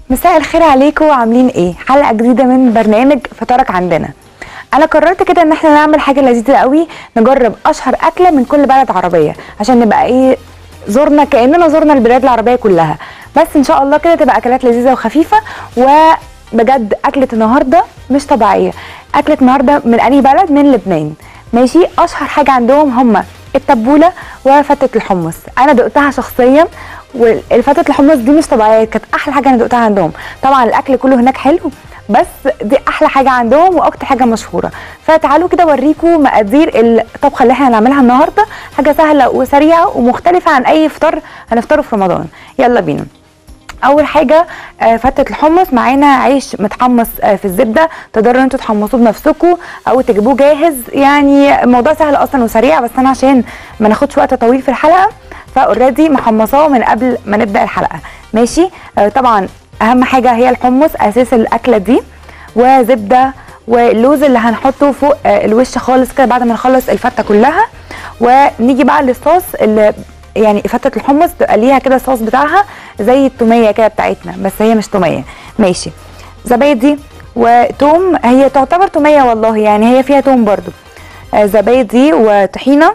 مساء الخير عليكم عاملين ايه حلقه جديده من برنامج فطارك عندنا انا قررت كده ان احنا نعمل حاجه لذيذه قوي نجرب اشهر اكله من كل بلد عربيه عشان نبقى ايه زرنا كاننا زرنا البلاد العربيه كلها بس ان شاء الله كده تبقى اكلات لذيذه وخفيفه وبجد اكله النهارده مش طبيعيه اكله النهارده من اي بلد من لبنان ماشي اشهر حاجه عندهم هم التبوله وفتة الحمص انا دقتها شخصيا والفتة الحمص دي مش طبيعيه كانت احلى حاجه انا دقتها عندهم طبعا الاكل كله هناك حلو بس دي احلى حاجه عندهم واكتر حاجه مشهوره فتعالوا كده اوريكم مقادير الطبخه اللي احنا هنعملها النهارده حاجه سهله وسريعه ومختلفه عن اي فطار هنفطره في رمضان يلا بينا اول حاجه آه، فتة الحمص معانا عيش متحمص آه، في الزبده تقدروا انتوا تحمصوه بنفسكم او تجيبوه جاهز يعني الموضوع سهل اصلا وسريع بس انا عشان ما ناخدش وقت طويل في الحلقه فاوريدي محمصاه من قبل ما نبدا الحلقه ماشي آه، طبعا اهم حاجه هي الحمص اساس الاكله دي وزبده واللوز اللي هنحطه فوق آه، الوش خالص كده بعد ما نخلص الفته كلها ونيجي بقى للصوص اللي يعني فتة الحمص تبقى ليها كده الصوص بتاعها زي التوميه كده بتاعتنا بس هي مش توميه ماشي زبادي وتوم هي تعتبر توميه والله يعني هي فيها توم برضو آه، زبادي وطحينه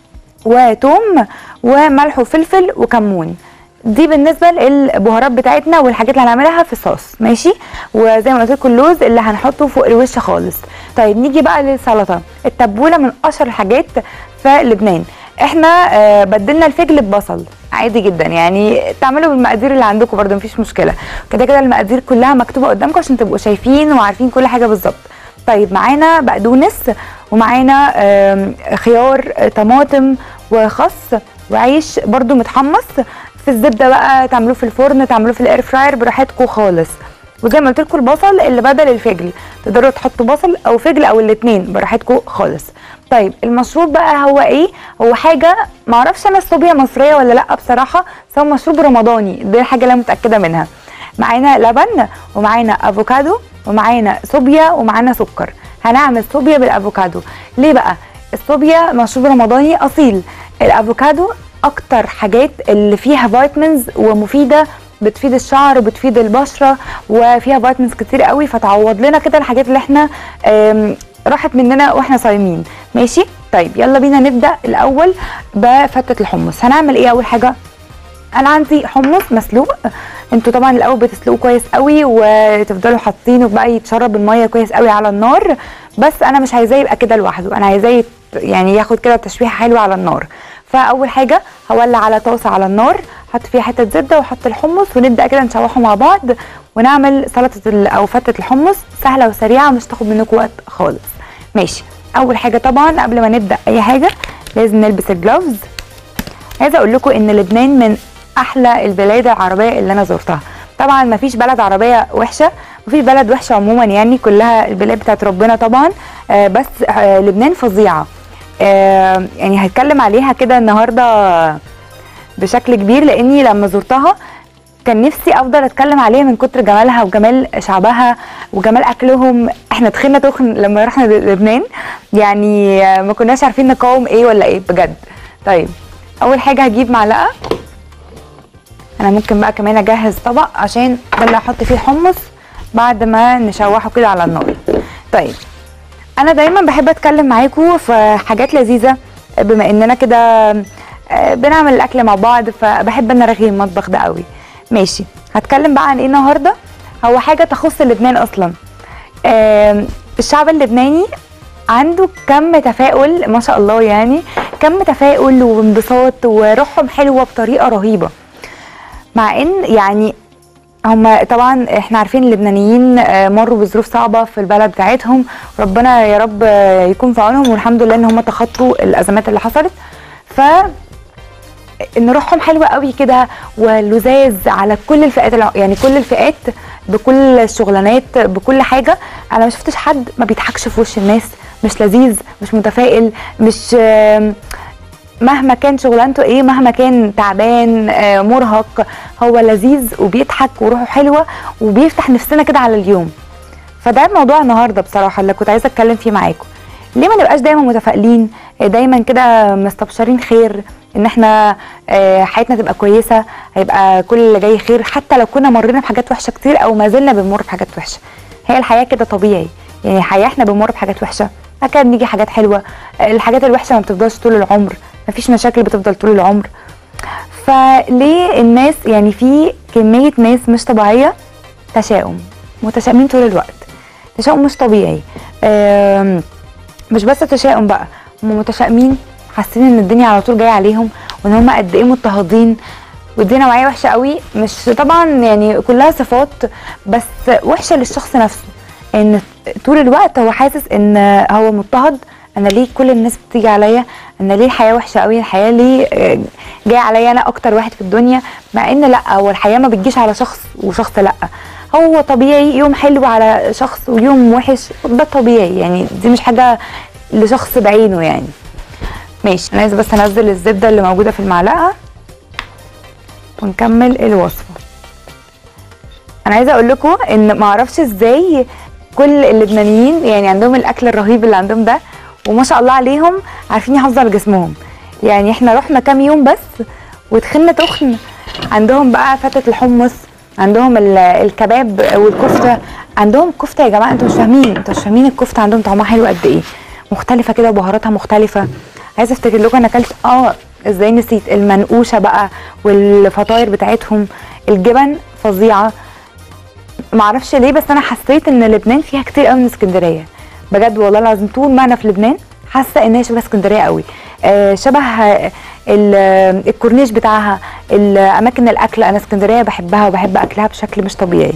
وتوم وملح وفلفل وكمون دي بالنسبه للبهارات بتاعتنا والحاجات اللي هنعملها في الصوص ماشي وزي ما قلت لكم اللوز اللي هنحطه فوق الوش خالص طيب نيجي بقى للسلطه التبوله من اشهر الحاجات في لبنان احنا آه، بدلنا الفجل ببصل عادي جدا يعني تعملوا بالمقادير اللي عندكم برده مفيش مشكله كده كده المقادير كلها مكتوبه قدامكم عشان تبقوا شايفين وعارفين كل حاجه بالظبط طيب معانا بقدونس ومعانا آم، خيار آه، طماطم وخس وعيش برده متحمص في الزبده بقى تعملوه في الفرن تعملوه في الاير فراير براحتكم خالص وزي ما قلت لكم البصل اللي بدل الفجل تقدروا تحطوا بصل او فجل او الاثنين براحتكم خالص طيب المشروب بقى هو ايه هو حاجه معرفش انا الصوبيا مصريه ولا لا بصراحه بس هو مشروب رمضاني دي الحاجه اللي انا متاكده منها معانا لبن ومعانا افوكادو ومعانا صوبيا ومعانا سكر هنعمل صوبيا بالافوكادو ليه بقى الصوبيا مشروب رمضاني اصيل الافوكادو اكتر حاجات اللي فيها فيتامينز ومفيده بتفيد الشعر وبتفيد البشره وفيها فيتامينز كتير قوي فتعوض لنا كده الحاجات اللي احنا آم، راحت مننا واحنا صايمين ماشي طيب يلا بينا نبدا الاول بفتة الحمص هنعمل ايه اول حاجه انا عندي حمص مسلوق انتوا طبعا الاول بتسلقوه كويس قوي وتفضلوا حاطينه بقى يتشرب الميه كويس قوي على النار بس انا مش عايزاه يبقى كده لوحده انا عايزاه يت- يعني ياخد كده تشويحه حلوه على النار فاول حاجه هولع على طاسه على النار احط فيها حته زبده واحط الحمص ونبدا كده نشوحه مع بعض ونعمل سلطه ال- او فتة الحمص سهله وسريعه مش تاخد منكم وقت خالص ماشي اول حاجه طبعا قبل ما نبدا اي حاجه لازم نلبس الجلوفز عايزه اقول لكم ان لبنان من احلى البلاد العربيه اللي انا زرتها طبعا ما فيش بلد عربيه وحشه مفيش بلد وحشه عموما يعني كلها البلاد بتاعت ربنا طبعا آه بس آه لبنان فظيعه آه يعني هتكلم عليها كده النهارده بشكل كبير لاني لما زرتها كان نفسي افضل اتكلم عليها من كتر جمالها وجمال شعبها وجمال اكلهم احنا دخلنا تخن لما رحنا لبنان يعني آه، ما كناش عارفين نقاوم ايه ولا ايه بجد طيب اول حاجه هجيب معلقه انا ممكن بقى كمان اجهز طبق عشان ده اللي هحط فيه الحمص بعد ما نشوحه كده على النار طيب انا دايما بحب اتكلم معاكم في حاجات لذيذه بما اننا كده آه، بنعمل الاكل مع بعض فبحب ان ارغي المطبخ ده قوي ماشي هتكلم بقى عن ايه النهارده هو حاجه تخص لبنان اصلا آم، الشعب اللبناني عنده كم تفاؤل ما شاء الله يعني كم تفاؤل وانبساط وروحهم حلوه بطريقه رهيبه مع ان يعني هم طبعا احنا عارفين اللبنانيين آه، مروا بظروف صعبه في البلد بتاعتهم ربنا يا رب آه، يكون في عونهم والحمد لله ان هم تخطوا الازمات اللي حصلت ف ان روحهم حلوه قوي كده ولذاذ على كل الفئات الع- يعني كل الفئات بكل الشغلانات بكل حاجه انا ما شفتش حد ما بيضحكش في وش الناس مش لذيذ مش متفائل مش آم، مهما كان شغلانته ايه مهما كان تعبان آه، مرهق هو لذيذ وبيضحك وروحه حلوه وبيفتح نفسنا كده على اليوم فده موضوع النهارده بصراحه اللي كنت عايزه اتكلم فيه معاكم ليه ما نبقاش دايما متفائلين دايما كده مستبشرين خير ان احنا آه، حياتنا تبقى كويسه هيبقى كل اللي جاي خير حتى لو كنا مرينا بحاجات وحشه كتير او ما زلنا بنمر بحاجات وحشه هي الحياه كده طبيعي يعني الحياه احنا بنمر بحاجات وحشه اكيد بنيجي حاجات حلوه آه، الحاجات الوحشه ما بتفضلش طول العمر مفيش مشاكل بتفضل طول العمر فليه الناس يعني في كميه ناس مش طبيعيه تشاؤم متشائمين طول الوقت تشاؤم مش طبيعي آم، مش بس تشاؤم بقى هم متشائمين حاسين ان الدنيا على طول جايه عليهم وان هم قد ايه مضطهدين ودي نوعيه وحشه قوي مش طبعا يعني كلها صفات بس وحشه للشخص نفسه ان طول الوقت هو حاسس ان هو مضطهد انا ليه كل الناس بتيجي عليا انا ليه الحياه وحشه قوي الحياه ليه آه، جايه عليا انا اكتر واحد في الدنيا مع ان لا هو الحياه ما بتجيش على شخص وشخص لا هو طبيعي يوم حلو على شخص ويوم وحش ده طبيعي يعني دي مش حاجه لشخص بعينه يعني ماشي انا عايزه بس انزل الزبده اللي موجوده في المعلقه ونكمل الوصفه انا عايزه اقول لكم ان ما اعرفش ازاي كل اللبنانيين يعني عندهم الاكل الرهيب اللي عندهم ده وما شاء الله عليهم عارفين يحافظوا على جسمهم يعني احنا رحنا كام يوم بس ودخلنا تخن عندهم بقى فتة الحمص عندهم ال- الكباب والكفته عندهم كفته يا جماعه انتوا مش فاهمين انتوا مش فاهمين الكفته عندهم طعمها حلو قد ايه مختلفه كده وبهاراتها مختلفه عايزه افتكر لكم انا اكلت اه ازاي نسيت المنقوشه بقى والفطاير بتاعتهم الجبن فظيعه معرفش ليه بس انا حسيت ان لبنان فيها كتير قوي من اسكندريه بجد والله العظيم طول ما انا في لبنان حاسه ان هي شبه اسكندريه قوي آه شبه آه، ال- آه، الكورنيش بتاعها ال- اماكن الاكل انا اسكندريه بحبها وبحب اكلها بشكل مش طبيعي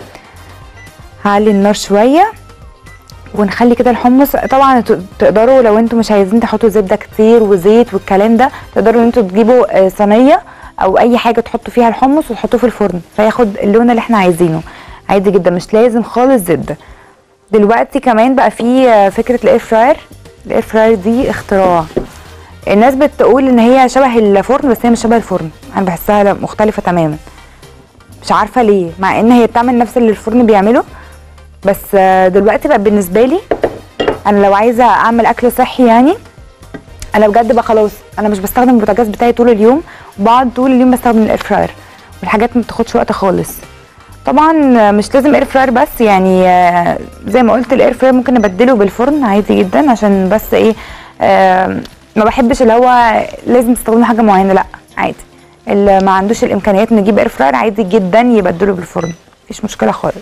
هعلي النار شويه ونخلي كده الحمص طبعا ت- تقدروا لو انتوا مش عايزين تحطوا زبده كتير وزيت والكلام ده تقدروا ان انتوا تجيبوا آه، صينيه او اي حاجه تحطوا فيها الحمص وتحطوه في الفرن فياخد اللون اللي احنا عايزينه عادي جدا مش لازم خالص زبده دلوقتي كمان بقى في آه، فكره الاير فراير الاير فراير دي اختراع الناس بتقول ان هي شبه الفرن بس هي مش شبه الفرن انا بحسها لا، مختلفه تماما مش عارفه ليه مع ان هي بتعمل نفس اللي الفرن بيعمله بس آه، دلوقتي بقى بالنسبه لي انا لو عايزه اعمل اكل صحي يعني انا بجد بقى خلاص انا مش بستخدم البوتاجاز بتاعي طول اليوم وبقعد طول اليوم بستخدم الاير فراير والحاجات ما بتاخدش وقت خالص طبعا آه، مش لازم اير فراير بس يعني آه، زي ما قلت الاير فراير ممكن نبدله بالفرن عادي جدا عشان بس ايه آه، ما بحبش اللي هو لازم تستخدموا حاجه معينه لا عادي اللي ما عندوش الامكانيات نجيب اير فراير عادي جدا يبدله بالفرن مفيش مشكله خالص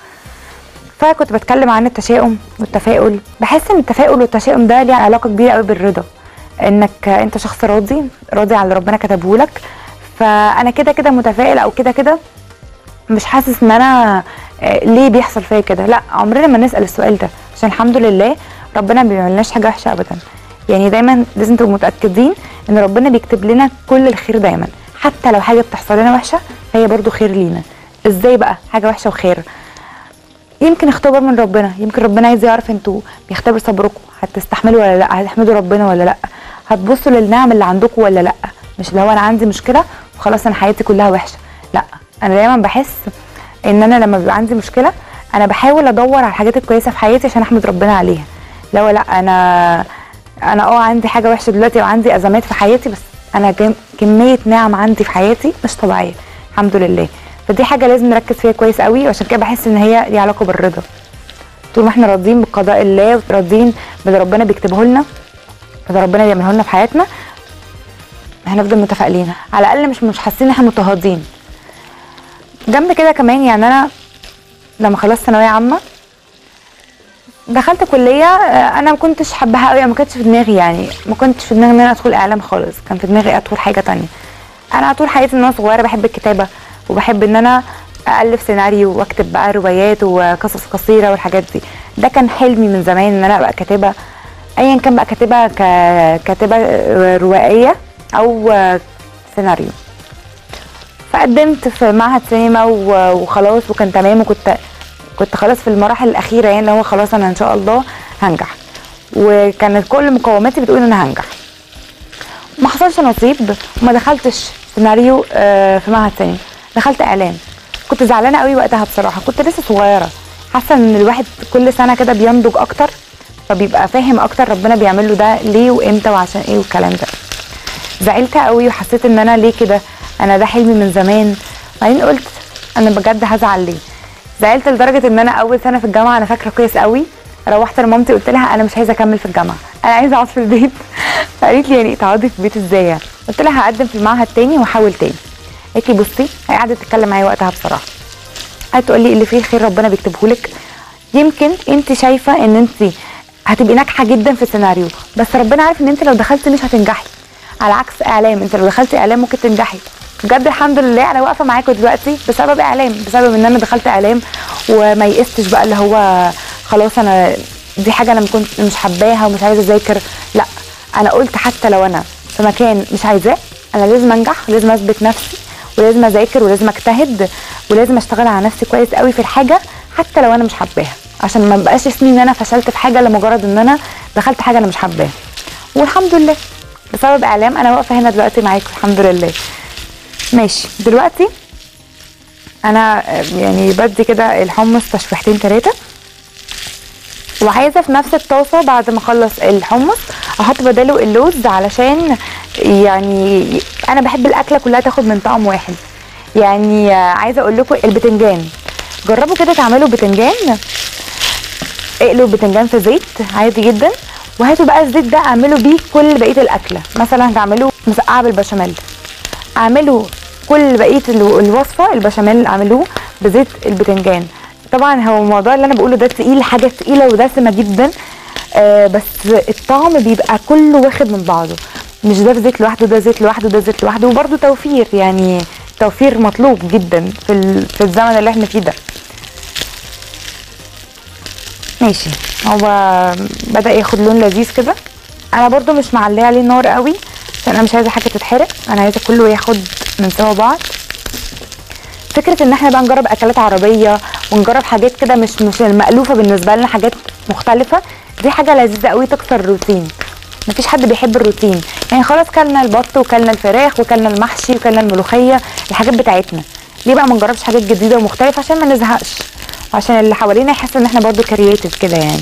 فكنت بتكلم عن التشاؤم والتفاؤل بحس ان التفاؤل والتشاؤم ده ليه علاقه كبيره قوي بالرضا انك انت شخص راضي راضي على اللي ربنا كتبه لك فانا كده كده متفائل او كده كده مش حاسس ان انا آه، ليه بيحصل فيا كده لا عمرنا ما نسال السؤال ده عشان الحمد لله ربنا ما بيعملناش حاجه وحشه ابدا يعني دايما لازم تبقوا متاكدين ان ربنا بيكتب لنا كل الخير دايما حتى لو حاجه بتحصل لنا وحشه فهي برضو خير لينا ازاي بقى حاجه وحشه وخير يمكن اختبار من ربنا يمكن ربنا عايز يعرف انتوا بيختبر صبركم هتستحملوا ولا لا هتحمدوا ربنا ولا لا هتبصوا للنعم اللي عندكم ولا لا مش اللي هو انا عندي مشكله وخلاص انا حياتي كلها وحشه لا انا دايما بحس ان انا لما بيبقى عندي مشكله انا بحاول ادور على الحاجات الكويسه في حياتي عشان احمد ربنا عليها لو لا انا انا اه عندي حاجه وحشه دلوقتي وعندي ازمات في حياتي بس انا كم- كميه نعم عندي في حياتي مش طبيعيه الحمد لله فدي حاجه لازم نركز فيها كويس قوي وعشان كده بحس ان هي ليها علاقه بالرضا طول ما احنا راضيين بقضاء الله وراضيين باللي ربنا بيكتبه لنا باللي ربنا بيعمله لنا في حياتنا هنفضل متفائلين على الاقل مش مش حاسين ان احنا مضطهدين جنب كده كمان يعني انا لما خلصت ثانويه عامه دخلت كليه آه، انا ما كنتش حباها قوي ما كانتش في دماغي يعني ما كنتش في دماغي ان انا ادخل اعلام خالص كان في دماغي ادخل حاجه تانية انا طول حياتي من وانا صغيره بحب الكتابه وبحب ان انا الف سيناريو واكتب بقى روايات وقصص قصيره والحاجات دي ده كان حلمي من زمان ان انا ابقى كاتبه ايا كان بقى كاتبه ككاتبه روائيه او سيناريو فقدمت في معهد سينما و- وخلاص وكان تمام وكنت كنت خلاص في المراحل الاخيره يعني اللي هو خلاص انا ان شاء الله هنجح وكانت كل مقوماتي بتقول ان انا هنجح ما حصلش نصيب وما دخلتش سيناريو آه، في معهد سينما دخلت اعلام كنت زعلانه قوي وقتها بصراحه كنت لسه صغيره حاسه ان الواحد كل سنه كده بينضج اكتر فبيبقى فاهم اكتر ربنا بيعمل له ده ليه وامتى وعشان ايه والكلام ده زعلت قوي وحسيت ان انا ليه كده انا ده حلمي من زمان بعدين قلت انا بجد هزعل ليه زعلت لدرجه ان انا اول سنه في الجامعه انا فاكره كويس قوي روحت لمامتي قلت لها انا مش عايزه اكمل في الجامعه انا عايزه اقعد في البيت فقالت لي يعني تقعدي في البيت ازاي يعني قلت لها هقدم في المعهد تاني واحاول تاني قالت لي بصي هي قعدت تتكلم معايا وقتها بصراحه قعدت تقول لي اللي فيه الخير ربنا بيكتبه لك يمكن انت شايفه ان انت هتبقي ناجحه جدا في السيناريو بس ربنا عارف ان انت لو دخلتي مش هتنجحي على عكس اعلام انت لو دخلتي اعلام ممكن تنجحي بجد الحمد لله انا واقفه معاكم دلوقتي بسبب اعلام بسبب ان انا دخلت اعلام وما يئستش بقى اللي هو خلاص انا دي حاجه انا كنت مش حباها ومش عايزه اذاكر لا انا قلت حتى لو انا في مكان مش عايزاه انا لازم انجح ولازم اثبت نفسي ولازم اذاكر ولازم اجتهد ولازم اشتغل على نفسي كويس قوي في الحاجه حتى لو انا مش حباها عشان ما بقاش اسمي ان انا فشلت في حاجه لمجرد ان انا دخلت حاجه انا مش حباها والحمد لله بسبب اعلام انا واقفه هنا دلوقتي معاكم الحمد لله ماشي دلوقتي انا يعني بدي كده الحمص تشويحتين ثلاثه وعايزه في نفس الطاسه بعد ما اخلص الحمص احط بداله اللوز علشان يعني انا بحب الاكله كلها تاخد من طعم واحد يعني عايزه اقول لكم البتنجان جربوا كده تعملوا بتنجان اقلوا البتنجان في زيت عادي جدا وهاتوا بقى الزيت ده اعملوا بيه كل بقيه الاكله مثلا هتعملوا مسقعه بالبشاميل اعملوا كل بقيه الوصفه البشاميل اعملوه بزيت البتنجان طبعا هو الموضوع اللي انا بقوله ده تقيل حاجه تقيله ودسمه جدا آه بس الطعم بيبقى كله واخد من بعضه مش ده في زيت لوحده ده زيت لوحده ده زيت لوحده وبرده توفير يعني توفير مطلوب جدا في في الزمن اللي احنا فيه ده ماشي هو بدا ياخد لون لذيذ كده انا برده مش معليه عليه النار قوي عشان انا مش عايزه حاجه تتحرق انا عايزه كله ياخد من سوا بعض فكره ان احنا بقى نجرب اكلات عربيه ونجرب حاجات كده مش مش المألوفه بالنسبه لنا حاجات مختلفه دي حاجه لذيذه قوي تكسر الروتين مفيش حد بيحب الروتين يعني خلاص كلنا البط وكلنا الفراخ وكلنا المحشي وكلنا الملوخيه الحاجات بتاعتنا ليه بقى ما نجربش حاجات جديده ومختلفه عشان ما نزهقش وعشان اللي حوالينا يحسوا ان احنا برضو كرييتيف كده يعني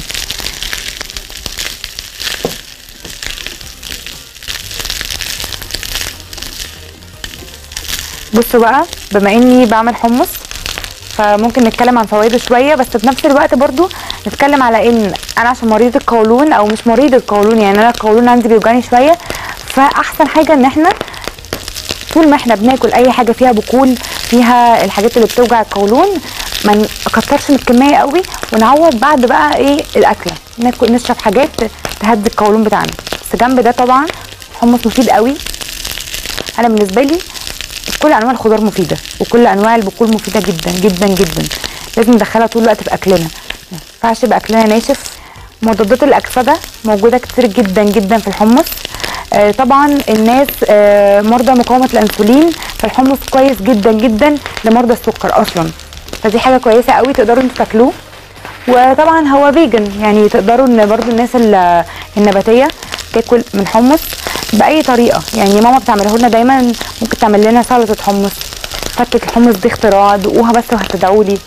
بصوا بقى بما اني بعمل حمص فممكن نتكلم عن فوائده شويه بس في نفس الوقت برضو نتكلم على ان انا عشان مريضه القولون او مش مريضه القولون يعني انا القولون عندي بيوجعني شويه فاحسن حاجه ان احنا طول ما احنا بناكل اي حاجه فيها بقول فيها الحاجات اللي بتوجع القولون ما نكترش من الكميه قوي ونعوض بعد بقى ايه الاكله ناكل نشرب حاجات تهدي القولون بتاعنا بس جنب ده طبعا حمص مفيد قوي انا بالنسبه لي كل انواع الخضار مفيده وكل انواع البقول مفيده جدا جدا جدا لازم ندخلها طول الوقت في اكلنا ما ينفعش يبقى اكلنا ناشف مضادات الاكسده موجوده كتير جدا جدا في الحمص آه طبعا الناس آه مرضى مقاومه الانسولين فالحمص كويس جدا جدا لمرضى السكر اصلا فدي حاجه كويسه قوي تقدروا انتوا تاكلوه وطبعا هو فيجن يعني تقدروا ان برضو الناس النباتيه تاكل من حمص باي طريقه يعني ماما بتعمله لنا دايما ممكن تعمل لنا سلطه حمص فتة الحمص دي اختراع دوقوها بس وهتدعوا لي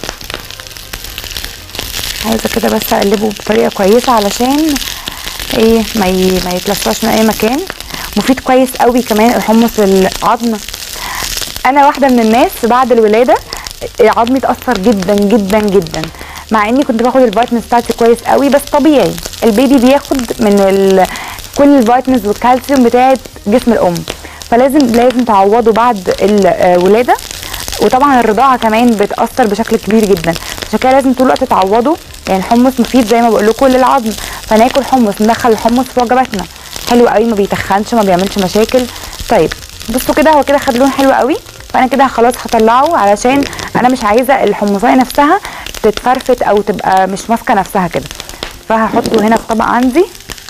عايزه كده بس اقلبه بطريقه كويسه علشان ايه ما ي... ما يتلفش من اي مكان مفيد كويس قوي كمان الحمص العظم انا واحده من الناس بعد الولاده عظمي اتاثر جدا جدا جدا مع اني كنت باخد الفيتامينز بتاعتي كويس قوي بس طبيعي البيبي بياخد من ال... كل الفيتامينز والكالسيوم بتاعت جسم الام فلازم لازم تعوضوا بعد الولاده وطبعا الرضاعه كمان بتاثر بشكل كبير جدا عشان كده لازم طول الوقت تعوضوا يعني الحمص مفيد زي ما بقول لكم للعظم فناكل حمص ندخل الحمص في وجباتنا حلو قوي ما بيتخنش ما بيعملش مشاكل طيب بصوا كده هو كده خد لون حلو قوي فانا كده خلاص هطلعه علشان انا مش عايزه الحمصايه نفسها تتفرفت او تبقى مش ماسكه نفسها كده فهحطه هنا في طبق عندي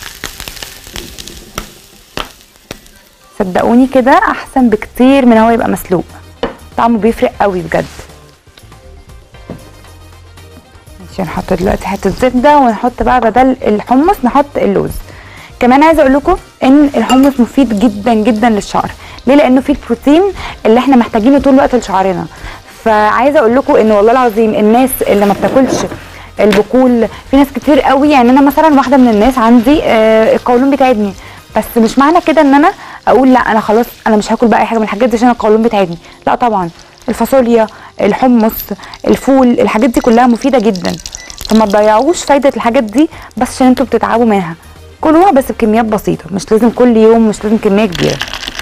صدقوني كده احسن بكتير من هو يبقى مسلوق طعمه بيفرق قوي بجد ماشي نحط دلوقتي حته زبده ونحط بقى بدل الحمص نحط اللوز كمان عايزه اقول لكم ان الحمص مفيد جدا جدا للشعر ليه لانه فيه البروتين اللي احنا محتاجينه طول الوقت لشعرنا فعايزه اقول لكم ان والله العظيم الناس اللي ما بتاكلش البقول في ناس كتير قوي يعني انا مثلا واحده من الناس عندي آه القولون بيتعبني بس مش معنى كده ان انا اقول لا انا خلاص انا مش هاكل بقى اي حاجه من الحاجات دي عشان القولون بتاعتني لا طبعا الفاصوليا الحمص الفول الحاجات دي كلها مفيده جدا فما تضيعوش فايده الحاجات دي بس عشان انتوا بتتعبوا منها كلوها بس بكميات بسيطه مش لازم كل يوم مش لازم كميه كبيره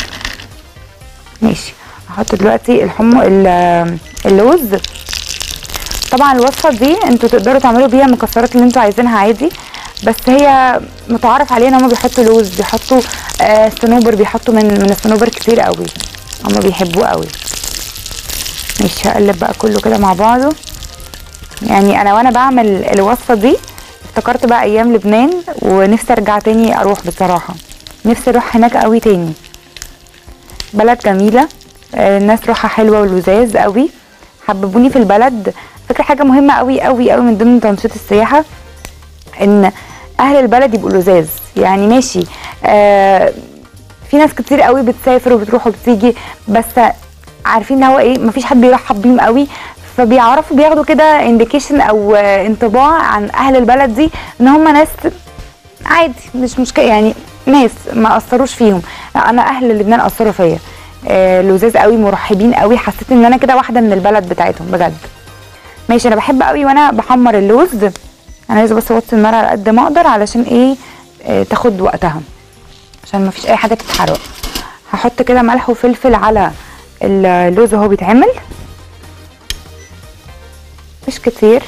ماشي هحط دلوقتي الحمص ال- اللوز طبعا الوصفه دي انتوا تقدروا تعملوا بيها المكسرات اللي انتوا عايزينها عادي بس هي متعارف عليها ان هم بيحطوا لوز بيحطوا آه صنوبر بيحطوا من من الصنوبر كتير قوي هم بيحبوه قوي مش هقلب بقى كله كده مع بعضه يعني انا وانا بعمل الوصفه دي افتكرت بقى ايام لبنان ونفسي ارجع تاني اروح بصراحه نفسي اروح هناك قوي تاني بلد جميله آه، الناس روحها حلوه ولذاذ قوي حببوني في البلد فكره حاجه مهمه قوي قوي قوي من ضمن تنشيط السياحه ان اهل البلد يبقوا لذاذ يعني ماشي آه في ناس كتير قوي بتسافر وبتروح وبتيجي بس عارفين ان هو ايه مفيش حد بيرحب بيهم قوي فبيعرفوا بياخدوا كده انديكيشن او آه، انطباع عن اهل البلد دي ان هم ناس عادي مش مشكله يعني ناس ما اثروش فيهم لا انا اهل لبنان اثروا فيا آه لذاذ قوي مرحبين قوي حسيت ان انا كده واحده من البلد بتاعتهم بجد ماشي انا بحب قوي وانا بحمر اللوز انا عايزه بس اوطي النار على قد ما اقدر علشان ايه آه تاخد وقتها عشان ما فيش اي حاجه تتحرق هحط كده ملح وفلفل على اللوز وهو بيتعمل مش كتير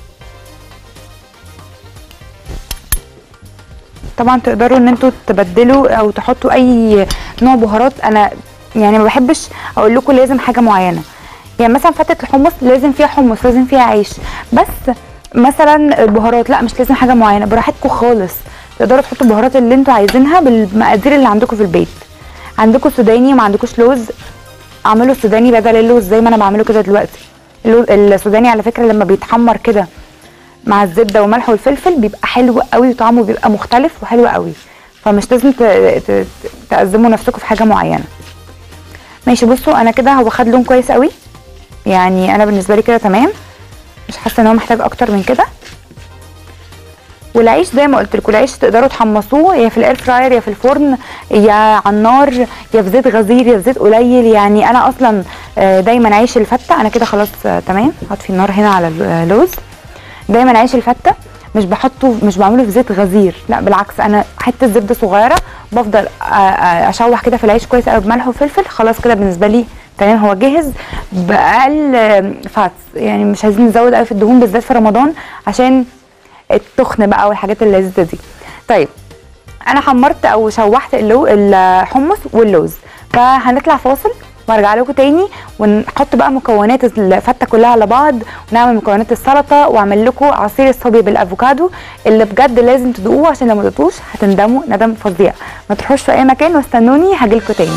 طبعا تقدروا ان انتوا تبدلوا او تحطوا اي نوع بهارات انا يعني ما بحبش اقول لكم لازم حاجه معينه يعني مثلا فتة الحمص لازم فيها حمص لازم فيها عيش بس مثلا البهارات لا مش لازم حاجه معينه براحتكم خالص تقدروا تحطوا البهارات اللي انتوا عايزينها بالمقادير اللي عندكم في البيت عندكم سوداني ما عندكوش لوز اعملوا سوداني بدل اللوز زي ما انا بعمله كده دلوقتي اللوز السوداني على فكره لما بيتحمر كده مع الزبده والملح والفلفل بيبقى حلو قوي وطعمه بيبقى مختلف وحلو قوي فمش لازم ت- ت- تأزموا نفسكم في حاجه معينه ماشي بصوا انا كده هو خد لون كويس قوي يعني انا بالنسبه لي كده تمام مش حاسه ان هو محتاج اكتر من كده والعيش زي ما قلت لكم العيش تقدروا تحمصوه يا في الاير فراير يا في الفرن يا على النار يا في زيت غزير يا في زيت قليل يعني انا اصلا آه، دايما عيش الفته انا كده خلاص آه، تمام هطفي النار هنا على اللوز دايما عيش الفته مش بحطه مش بعمله في زيت غزير لا بالعكس انا حته زبده صغيره بفضل آه، آه، اشوح كده في العيش كويس قوي بملح وفلفل خلاص كده بالنسبه لي تمام هو جاهز باقل آه، فاتس يعني مش عايزين نزود قوي في الدهون بالذات في رمضان عشان التخن بقى والحاجات اللذيذه دي طيب انا حمرت او شوحت اللو الحمص واللوز فهنطلع فاصل وارجع لكم تاني ونحط بقى مكونات الفته كلها على بعض ونعمل مكونات السلطه واعمل لكم عصير الصوبيا بالافوكادو اللي بجد لازم تدوقوه عشان لو ما دقتوش هتندموا ندم فظيع ما تروحوش في اي مكان واستنوني هجيلكوا تاني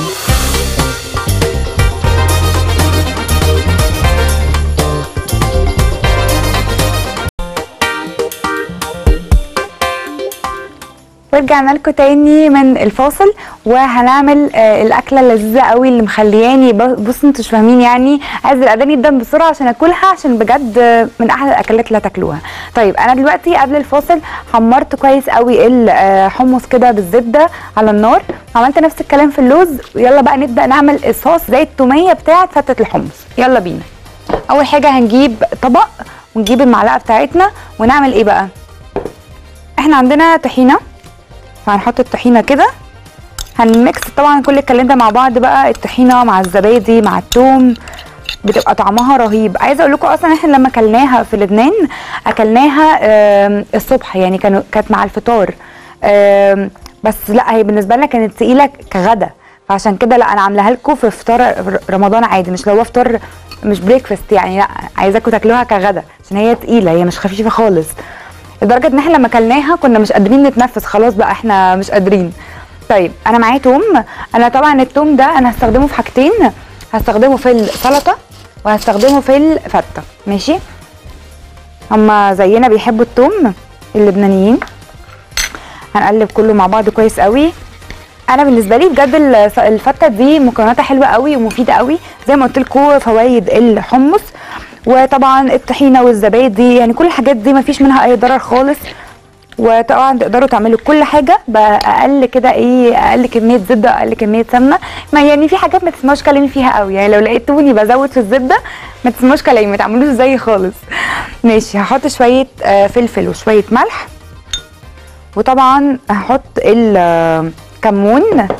ورجعنا لكم تاني من الفاصل وهنعمل آه الاكله اللذيذه قوي اللي مخلياني ب- بصوا انتوا مش فاهمين يعني عايز الاذان يبدا بسرعه عشان اكلها عشان بجد آه، من احلى الاكلات اللي هتاكلوها طيب انا دلوقتي قبل الفاصل حمرت كويس قوي الحمص كده بالزبده على النار عملت نفس الكلام في اللوز يلا بقى نبدا نعمل الصوص زي التوميه بتاعه فتة الحمص يلا بينا اول حاجه هنجيب طبق ونجيب المعلقه بتاعتنا ونعمل ايه بقى احنا عندنا طحينه فهنحط الطحينه كده هنميكس طبعا كل الكلام ده مع بعض بقى الطحينه مع الزبادي مع الثوم بتبقى طعمها رهيب عايزه اقول لكم اصلا احنا لما اكلناها في لبنان اكلناها آم، الصبح يعني كانوا كانت مع الفطار آم، بس لا هي بالنسبه لنا كانت تقيله كغدا فعشان كده لا انا عاملاها لكم في فطار ر- رمضان عادي مش لو هو فطار مش بريكفاست يعني لا عايزاكم تاكلوها كغدا عشان هي تقيله هي مش خفيفه خالص لدرجه ان احنا لما اكلناها كنا مش قادرين نتنفس خلاص بقى احنا مش قادرين طيب انا معايا توم انا طبعا التوم ده انا هستخدمه في حاجتين هستخدمه في السلطه وهستخدمه في الفته ماشي هما زينا بيحبوا التوم اللبنانيين هنقلب كله مع بعض كويس قوي انا بالنسبه لي بجد الس- الفته دي مكوناتها حلوه قوي ومفيده قوي زي ما قلت لكم فوائد الحمص وطبعا الطحينه والزبادي يعني كل الحاجات دي مفيش منها اي ضرر خالص وطبعا تقدروا تعملوا كل حاجه باقل كده ايه اقل كميه زبده اقل كميه سمنه ما يعني في حاجات ما تسمعوش كلامي فيها قوي يعني لو لقيتوني بزود في الزبده ما تسمعوش كلامي ما تعملوش زي خالص ماشي هحط شويه آه، فلفل وشويه ملح وطبعا هحط الكمون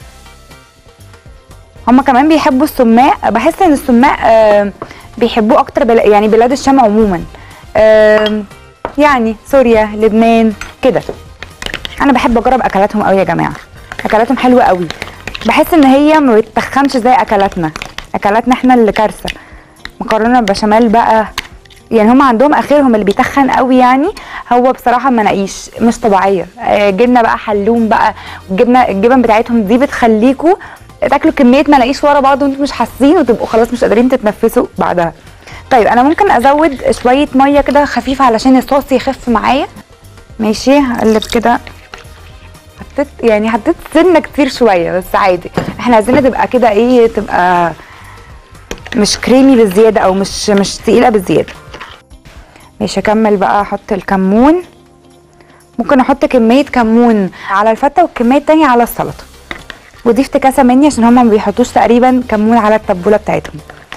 هما كمان بيحبوا السماق بحس ان السماق آه، بيحبوه اكتر بلا يعني بلاد الشام عموما آم، يعني سوريا لبنان كده انا بحب اجرب اكلاتهم قوي يا جماعه اكلاتهم حلوه قوي بحس ان هي ما بتتخنش زي اكلاتنا اكلاتنا احنا اللي كارثه مكرونه بشاميل بقى يعني هم عندهم اخرهم اللي بيتخن قوي يعني هو بصراحه مناقيش مش طبيعيه آه، جبنه بقى حلوم بقى الجبنه الجبن بتاعتهم دي بتخليكوا تاكلوا كميه مناقيش ورا بعض وانتم مش حاسين وتبقوا خلاص مش قادرين تتنفسوا بعدها طيب انا ممكن ازود شويه ميه كده خفيفه علشان الصوص يخف معايا ماشي هقلب كده حطيت يعني حطيت سنه كتير شويه بس عادي احنا عايزينها تبقى كده ايه تبقى مش كريمي بالزياده او مش مش تقيله بالزياده ماشي اكمل بقى احط الكمون ممكن احط كميه كمون على الفته والكميه التانية على السلطه ودي افتكاسه مني عشان هما ما بيحطوش تقريبا كمون على التبوله بتاعتهم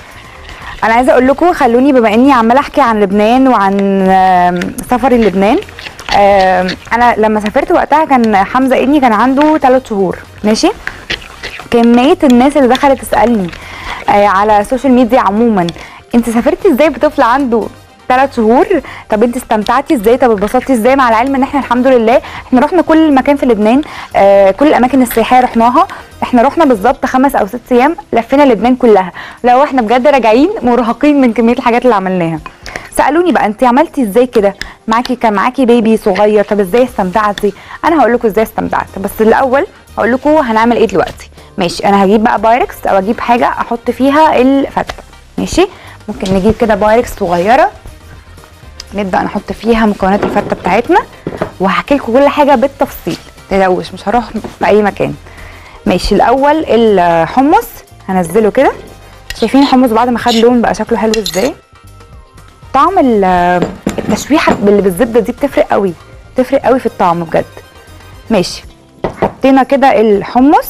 انا عايزه اقول لكم خلوني بما اني عماله احكي عن لبنان وعن آم، سفري للبنان آم، انا لما سافرت وقتها كان حمزه ابني كان عنده 3 شهور ماشي كميه الناس اللي دخلت تسالني آه، على السوشيال ميديا عموما انت سافرتي ازاي بطفل عنده ثلاث شهور طب انت استمتعتي ازاي طب اتبسطتي ازاي مع العلم ان احنا الحمد لله احنا رحنا كل مكان في لبنان آه كل الاماكن السياحيه رحناها احنا رحنا بالظبط خمس او ست ايام لفينا لبنان كلها لو احنا بجد راجعين مرهقين من كميه الحاجات اللي عملناها سالوني بقى انت عملتي ازاي كده معاكي كان معاكي بيبي صغير طب ازاي استمتعتي انا هقول لكم ازاي استمتعت بس الاول هقول لكم هنعمل ايه دلوقتي ماشي انا هجيب بقى بايركس او اجيب حاجه احط فيها الفته ماشي ممكن نجيب كده بايركس صغيره نبدا نحط فيها مكونات الفته بتاعتنا وهحكي لكم كل حاجه بالتفصيل تلوش مش هروح في اي مكان ماشي الاول الحمص هنزله كده شايفين الحمص بعد ما خد لون بقى شكله حلو ازاي طعم ال- التشويحه اللي بالزبده دي بتفرق قوي بتفرق قوي في الطعم بجد ماشي حطينا كده الحمص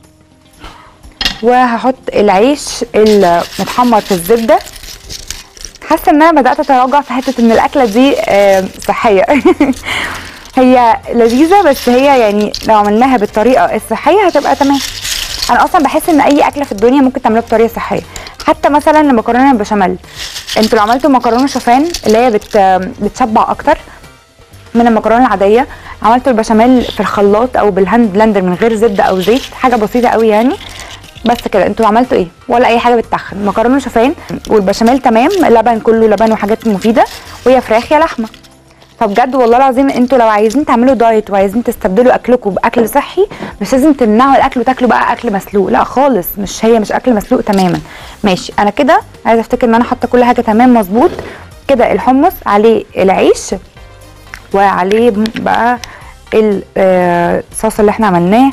وهحط العيش المتحمر في الزبده حاسه ان انا بدات اتراجع في حته ان الاكله دي آه، صحيه هي لذيذه بس هي يعني لو عملناها بالطريقه الصحيه هتبقى تمام انا اصلا بحس ان اي اكله في الدنيا ممكن تعملها بطريقه صحيه حتى مثلا المكرونه البشاميل انتوا لو عملتوا مكرونه شوفان اللي هي بت بتشبع اكتر من المكرونه العاديه عملتوا البشاميل في الخلاط او بالهاند بلندر من غير زبده او زيت حاجه بسيطه قوي يعني بس كده انتوا عملتوا ايه ولا اي حاجه بتتخن مكرونه شوفان والبشاميل تمام لبن كله لبن وحاجات مفيده ويا فراخ يا لحمه فبجد والله العظيم انتوا لو عايزين تعملوا دايت وعايزين تستبدلوا اكلكم باكل صحي مش لازم تمنعوا الاكل وتاكلوا بقى اكل مسلوق لا خالص مش هي مش اكل مسلوق تماما ماشي انا كده عايزه افتكر ان انا حاطه كل حاجه تمام مظبوط كده الحمص عليه العيش وعليه بقى ال- آه، الصوص اللي احنا عملناه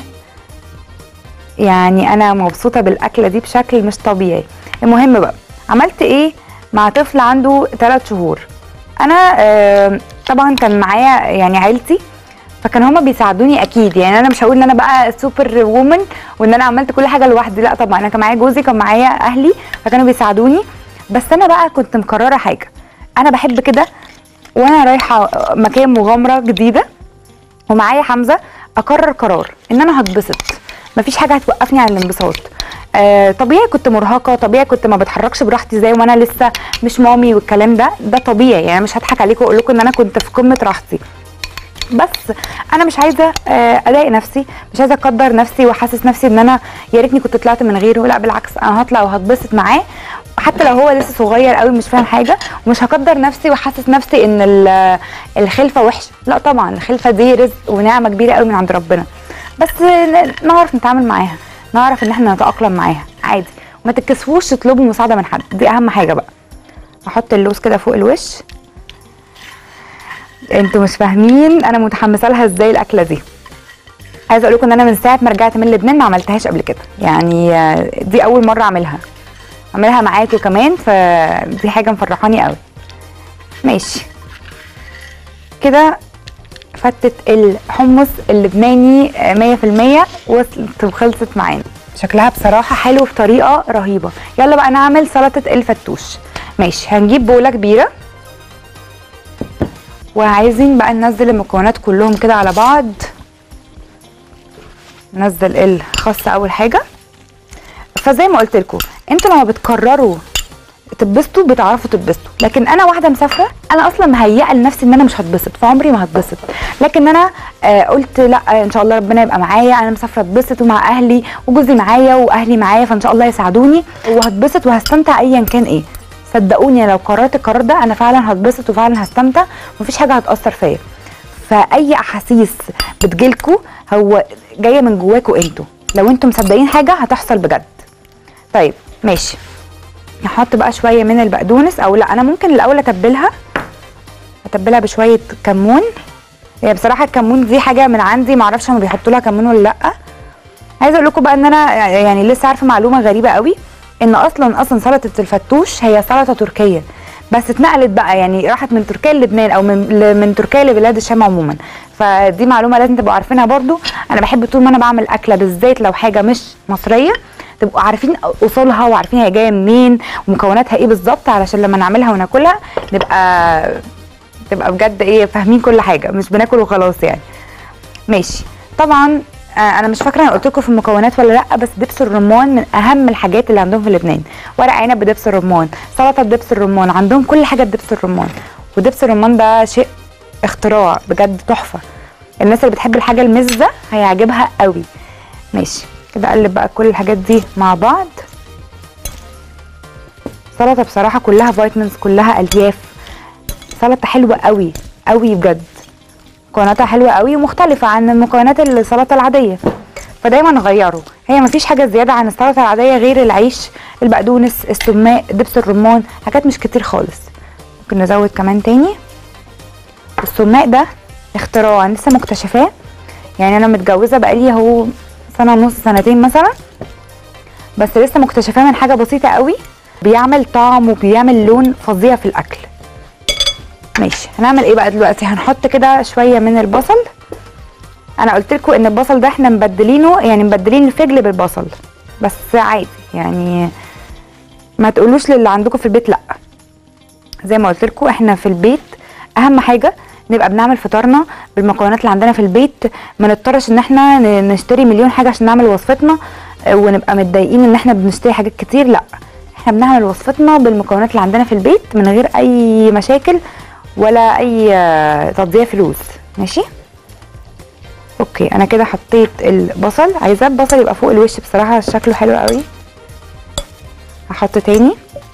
يعني انا مبسوطه بالاكله دي بشكل مش طبيعي المهم بقى عملت ايه مع طفل عنده 3 شهور انا آه، طبعا كان معايا يعني عيلتي فكان هما بيساعدوني اكيد يعني انا مش هقول ان انا بقى سوبر وومن وان انا عملت كل حاجه لوحدي لا طبعا انا كان معايا جوزي كان معايا اهلي فكانوا بيساعدوني بس انا بقى كنت مقرره حاجه انا بحب كده وانا رايحه مكان مغامره جديده ومعايا حمزه اقرر قرار ان انا هتبسط مفيش حاجه هتوقفني عن الانبساط آه طبيعي كنت مرهقه طبيعي كنت ما بتحركش براحتي زي وانا لسه مش مامي والكلام ده ده طبيعي يعني مش هضحك عليكم واقول لكم ان انا كنت في قمه راحتي بس انا مش عايزه آه، اضايق نفسي مش عايزه اقدر نفسي واحسس نفسي ان انا يا ريتني كنت طلعت من غيره لا بالعكس انا هطلع وهتبسط معاه حتى لو هو لسه صغير قوي مش فاهم حاجه ومش هقدر نفسي واحسس نفسي ان ال- الخلفه وحشه لا طبعا الخلفه دي رزق ونعمه كبيره قوي من عند ربنا بس ن- نعرف نتعامل معاها نعرف ان احنا نتاقلم معاها عادي وما تتكسفوش تطلبوا مساعده من حد دي اهم حاجه بقى احط اللوز كده فوق الوش انتوا مش فاهمين انا متحمسه لها ازاي الاكله دي عايزه اقول لكم ان انا من ساعه ما رجعت من لبنان ما عملتهاش قبل كده يعني آه، دي اول مره اعملها اعملها معاكم كمان فدي حاجه مفرحاني قوي ماشي كده فتة الحمص اللبناني آه، 100% وصلت وخلصت معانا شكلها بصراحة حلو بطريقة رهيبة يلا بقى نعمل سلطة الفتوش ماشي هنجيب بولة كبيرة وعايزين بقى ننزل المكونات كلهم كده على بعض ننزل الخس اول حاجة فزي ما قلت لكم انتوا لما بتقرروا تتبسطوا بتعرفوا تتبسطوا لكن انا واحده مسافره انا اصلا مهيئه لنفسي ان انا مش هتبسط فعمري ما هتبسط لكن انا آه قلت لا ان شاء الله ربنا يبقى معايا انا مسافره اتبسط ومع اهلي وجوزي معايا واهلي معايا فان شاء الله يساعدوني وهتبسط وهستمتع ايا كان ايه صدقوني لو قررت القرار ده انا فعلا هتبسط وفعلا هستمتع ومفيش حاجه هتاثر فيا فاي احاسيس بتجيلكوا هو جايه من جواكوا انتوا لو انتوا مصدقين حاجه هتحصل بجد طيب ماشي نحط بقى شويه من البقدونس او لا انا ممكن الاول اتبلها اتبلها بشويه كمون هي بصراحه الكمون دي حاجه من عندي معرفش هما بيحطوا لها كمون ولا لا عايزه اقول لكم بقى ان انا يعني لسه عارفه معلومه غريبه قوي ان اصلا اصلا سلطه الفتوش هي سلطه تركيه بس اتنقلت بقى يعني راحت من تركيا للبنان او من ل- من تركيا لبلاد الشام عموما فدي معلومه لازم تبقوا عارفينها برضو انا بحب طول ما انا بعمل اكله بالذات لو حاجه مش مصريه تبقوا عارفين اصولها وعارفين هي جايه منين ومكوناتها ايه بالظبط علشان لما نعملها وناكلها نبقى تبقى بجد ايه فاهمين كل حاجه مش بناكل وخلاص يعني ماشي طبعا آه، انا مش فاكره انا قلت لكم في المكونات ولا لا بس دبس الرمان من اهم الحاجات اللي عندهم في لبنان ورق عنب بدبس الرمان سلطه بدبس الرمان عندهم كل حاجه بدبس الرمان ودبس الرمان ده شيء اختراع بجد تحفه الناس اللي بتحب الحاجه المزه هيعجبها قوي ماشي كده اقلب بقى كل الحاجات دي مع بعض سلطه بصراحه كلها فيتامينز كلها الياف سلطه حلوه قوي قوي بجد مكوناتها حلوه قوي ومختلفه عن المكونات السلطه العاديه فدايما نغيره هي مفيش حاجه زياده عن السلطه العاديه غير العيش البقدونس السماق دبس الرمان حاجات مش كتير خالص ممكن نزود كمان تاني السماق ده اختراع أنا لسه مكتشفاه يعني انا متجوزه بقالي اهو سنه ونص سنتين مثلا بس لسه مكتشفاه من حاجه بسيطه قوي بيعمل طعم وبيعمل لون فظيع في الاكل ماشي هنعمل ايه بقى دلوقتي هنحط كده شويه من البصل انا قلت لكم ان البصل ده احنا مبدلينه يعني مبدلين الفجل بالبصل بس عادي يعني ما تقولوش للي عندكم في البيت لا زي ما قلت لكم احنا في البيت اهم حاجه نبقى بنعمل فطارنا بالمكونات اللي عندنا في البيت ما نضطرش ان احنا ن- نشتري مليون حاجه عشان نعمل وصفتنا آه، ونبقى متضايقين ان احنا بنشتري حاجات كتير لا احنا بنعمل وصفتنا بالمكونات اللي عندنا في البيت من غير اي مشاكل ولا اي آه، تضييع فلوس ماشي اوكي انا كده حطيت البصل عايزاه البصل يبقى فوق الوش بصراحه شكله حلو قوي هحط تاني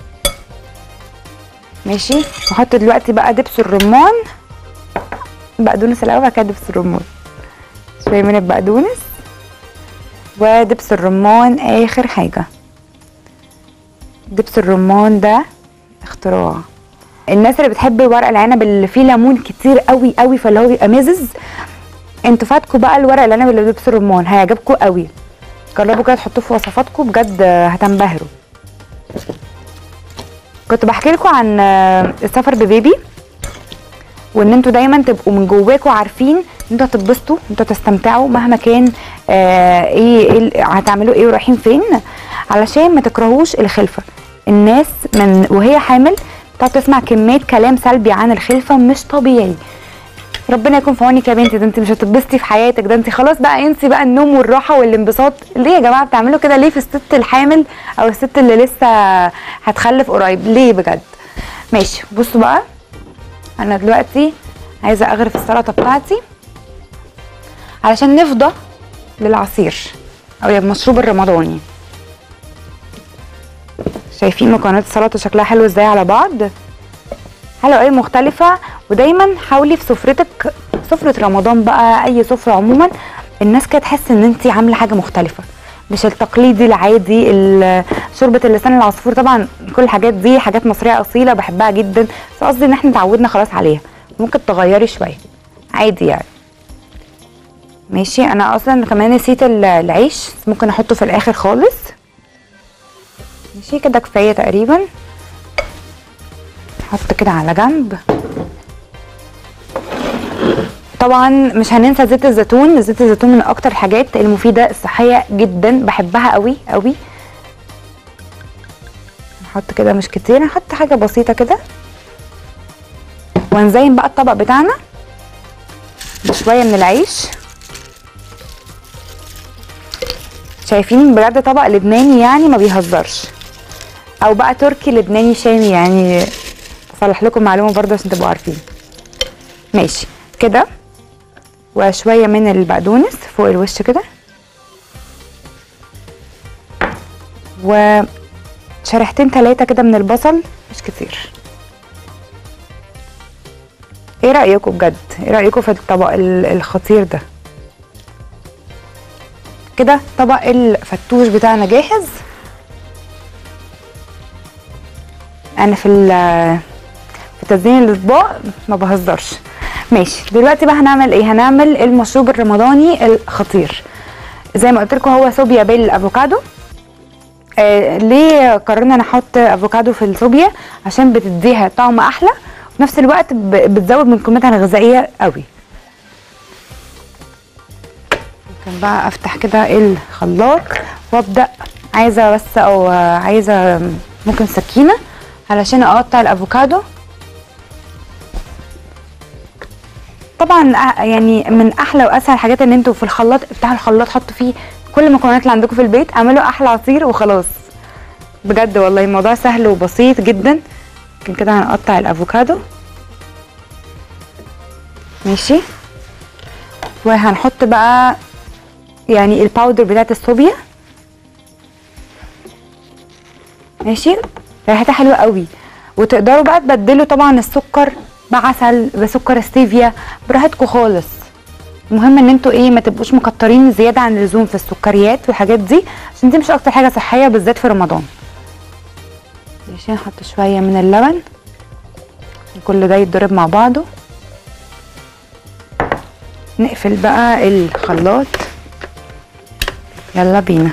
ماشي وهحط دلوقتي بقى دبس الرمان بقدونس الاول بعد كده دبس الرمان شويه من البقدونس ودبس الرمان اخر حاجه دبس الرمان ده اختراع الناس اللي بتحب ورق العنب اللي فيه ليمون كتير قوي قوي فاللي هو بيبقى مزز انتوا فاتكوا بقى الورق العنب اللي بدبس الرمان هيعجبكوا قوي جربوا كده تحطوه في وصفاتكم بجد هتنبهروا كنت بحكي لكم عن آه، السفر ببيبي وان انتوا دايما تبقوا من جواكوا عارفين ان انتوا هتتبسطوا انتوا هتستمتعوا مهما كان آه ايه, إيه ال- هتعملوا ايه ورايحين فين علشان ما تكرهوش الخلفه الناس من وهي حامل بتقعد تسمع كميه كلام سلبي عن الخلفه مش طبيعي ربنا يكون في عونك يا بنتي ده انت مش هتتبسطي في حياتك ده انت خلاص بقى انسي بقى النوم والراحه والانبساط ليه يا جماعه بتعملوا كده ليه في الست الحامل او الست اللي لسه هتخلف قريب ليه بجد ماشي بصوا بقى انا دلوقتي عايزه اغرف السلطه بتاعتي علشان نفضى للعصير او المشروب الرمضاني شايفين مكونات السلطه شكلها حلو ازاي على بعض حلو قوي مختلفة ودايما حاولي في سفرتك سفرة رمضان بقى أي سفرة عموما الناس كده تحس إن أنت عاملة حاجة مختلفة مش التقليدي العادي ال- شوربة اللسان العصفور طبعا كل الحاجات دي حاجات مصرية أصيلة بحبها جدا بس قصدي إن احنا اتعودنا خلاص عليها ممكن تغيري شوية عادي يعني ماشي أنا أصلا كمان نسيت ال- العيش بس ممكن أحطه في الآخر خالص ماشي كده كفاية تقريبا احط كده على جنب طبعا مش هننسى زيت الزيتون زيت الزيتون من اكتر الحاجات المفيده الصحيه جدا بحبها قوي قوي نحط كده مش كتير نحط حاجه بسيطه كده ونزين بقى الطبق بتاعنا بشويه من العيش شايفين بجد طبق لبناني يعني ما بيهزرش او بقى تركي لبناني شامي يعني اصلح لكم معلومه برضه عشان تبقوا عارفين ماشي كده وشويه من البقدونس فوق الوش كده وشريحتين ثلاثه كده من البصل مش كتير ايه رايكم بجد ايه رايكم في الطبق ال- الخطير ده كده طبق الفتوش بتاعنا جاهز انا في ال- في تزيين الاطباق ما بهزرش ماشي دلوقتي بقى هنعمل ايه هنعمل المشروب الرمضاني الخطير زي ما قلت لكم هو صوبيا بالافوكادو آه ليه قررنا نحط افوكادو في الصوبيا عشان بتديها طعم احلى وفي نفس الوقت ب- بتزود من قيمتها الغذائيه قوي ممكن بقى افتح كده الخلاط وابدا عايزه بس او آه، عايزه ممكن سكينه علشان اقطع الافوكادو طبعا أ- يعني من احلى واسهل الحاجات ان انتوا في الخلاط افتحوا الخلاط حطوا فيه كل المكونات اللي عندكم في البيت اعملوا احلى عصير وخلاص بجد والله الموضوع سهل وبسيط جدا يمكن كده هنقطع الافوكادو ماشي وهنحط بقى يعني الباودر بتاعت الصوبيا ماشي ريحتها حلوه قوي وتقدروا بقى تبدلوا طبعا السكر بعسل بسكر ستيفيا براحتكم خالص المهم ان انتوا ايه ما تبقوش مكترين زياده عن اللزوم في السكريات والحاجات دي عشان دي مش اكتر حاجه صحيه بالذات في رمضان ماشي نحط شويه من اللبن كل ده يتضرب مع بعضه نقفل بقى الخلاط يلا بينا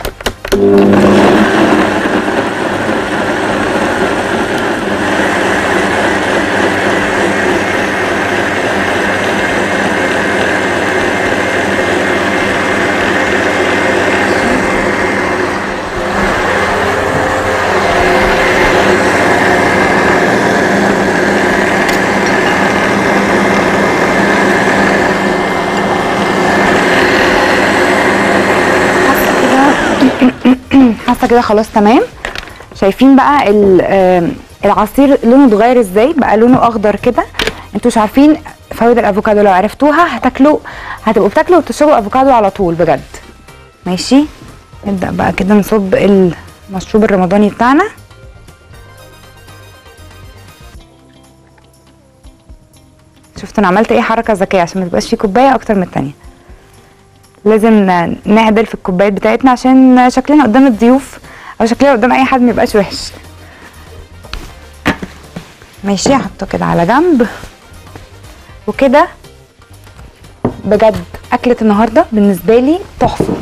حاسه كده خلاص تمام شايفين بقى ال- آم، العصير لونه اتغير ازاي بقى لونه اخضر كده انتوا مش عارفين فوائد الافوكادو لو عرفتوها هتاكلوا هتبقوا بتاكلوا وتشربوا افوكادو على طول بجد ماشي نبدا بقى كده نصب المشروب الرمضاني بتاعنا شفتوا انا عملت ايه حركه ذكيه عشان ما تبقاش في كوبايه اكتر من التانيه لازم ن- نعدل في الكوبايات بتاعتنا عشان شكلنا قدام الضيوف او شكلنا قدام اي حد ما يبقاش وحش ماشي احطه كده على جنب وكده بجد اكله النهارده بالنسبه لي تحفه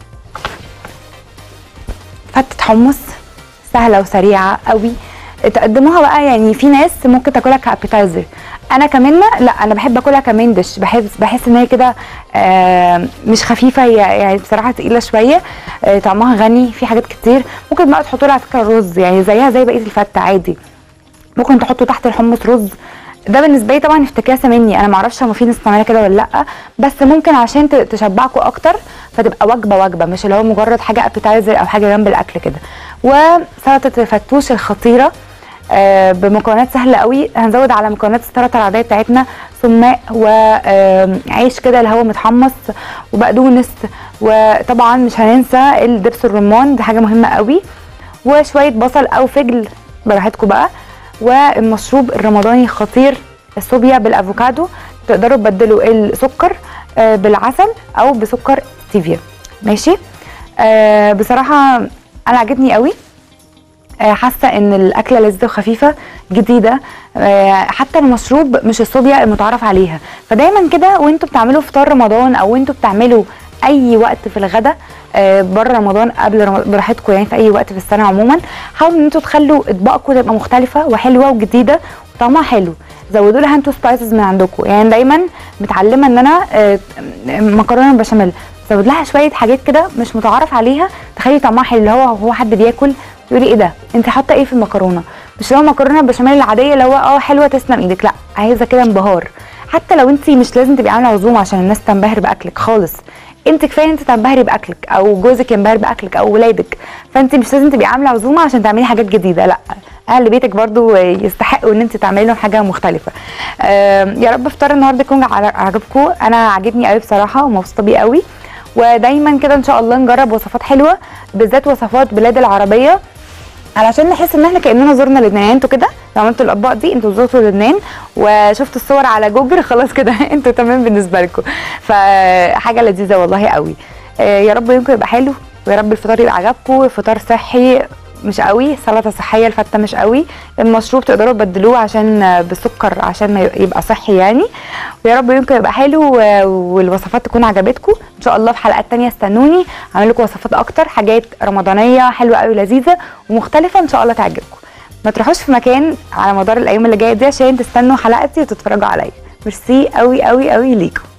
فتة حمص سهله وسريعه قوي تقدموها بقى يعني في ناس ممكن تاكلها كابيتايزر انا كمان لا انا بحب اكلها كمان دش بحس بحس ان هي كده آه، مش خفيفه هي يعني بصراحه تقيله شويه آه، طعمها غني في حاجات كتير ممكن بقى تحطوا لها على فكره رز يعني زيها زي بقيه الفته عادي ممكن تحطوا تحت الحمص رز ده بالنسبه لي طبعا افتكاسه مني انا معرفش هو في ناس بتعملها كده ولا لا بس ممكن عشان ت- تشبعكم اكتر فتبقى وجبه وجبه مش اللي هو مجرد حاجه ابيتايزر او حاجه جنب الاكل كده وسلطه الفتوش الخطيره آه، بمكونات سهله قوي هنزود على مكونات السلطه العاديه بتاعتنا سماق وعيش كده اللي هو متحمص وبقدونس وطبعا مش هننسى الدبس الرمان دي حاجه مهمه قوي وشويه بصل او فجل براحتكم بقى والمشروب الرمضاني الخطير الصوبيا بالافوكادو تقدروا تبدلوا السكر آه، بالعسل او بسكر ستيفيا ماشي آه بصراحه انا عجبني قوي آه، حاسه ان الاكله لذيذه وخفيفه جديده آه، حتى المشروب مش الصوبيا المتعارف عليها فدايما كده وانتوا بتعملوا فطار رمضان او انتوا بتعملوا اي وقت في الغداء آه، بره رمضان قبل رمضان براحتكم يعني في اي وقت في السنه عموما حاولوا ان انتوا تخلوا اطباقكم تبقى مختلفه وحلوه وجديده وطعمها حلو زودوا لها انتوا سبايسز من عندكم يعني دايما متعلمه ان انا آه، مكرونه بشاميل زود لها شويه حاجات كده مش متعارف عليها تخلي طعمها حلو اللي هو هو حد بياكل يقول لي ايه ده انت حاطه ايه في المكرونه مش اللي هو مكرونه بشاميل العاديه اللي هو اه حلوه تسلم ايدك لا عايزه كده انبهار حتى لو انت مش لازم تبقي عامله عزومه عشان الناس تنبهر باكلك خالص انت كفايه انت تنبهري باكلك او جوزك ينبهر باكلك او ولادك فانت مش لازم تبقي عامله عزومه عشان تعملي حاجات جديده لا اهل بيتك برضو يستحقوا ان انت تعملي لهم حاجه مختلفه آم، يا رب افطار النهارده يكون ع- عجبكم انا عاجبني قوي بصراحه ومبسوطه بيه قوي ودايما كده ان شاء الله نجرب وصفات حلوه بالذات وصفات بلاد العربيه علشان نحس ان احنا كاننا زرنا لبنان يعني انتوا كده لو عملتوا الاطباق دي انتوا زرتوا لبنان وشفتوا الصور على جوجل خلاص كده انتوا تمام بالنسبه لكم فحاجه لذيذه والله قوي آه، يا رب يومكم يبقى حلو ويا رب الفطار يبقى عجبكم فطار صحي مش قوي سلطه صحيه الفته مش قوي المشروب تقدروا تبدلوه عشان آه، بسكر عشان ما يبقى صحي يعني ويا رب يومكم يبقى حلو آه، والوصفات تكون عجبتكم ان شاء الله في حلقات تانية استنوني اعمل لكم وصفات اكتر حاجات رمضانيه حلوه قوي لذيذه ومختلفه ان شاء الله تعجبكم ما تروحوش في مكان على مدار الايام اللي جايه دي عشان تستنوا حلقتي وتتفرجوا عليا ميرسي قوي قوي قوي ليكم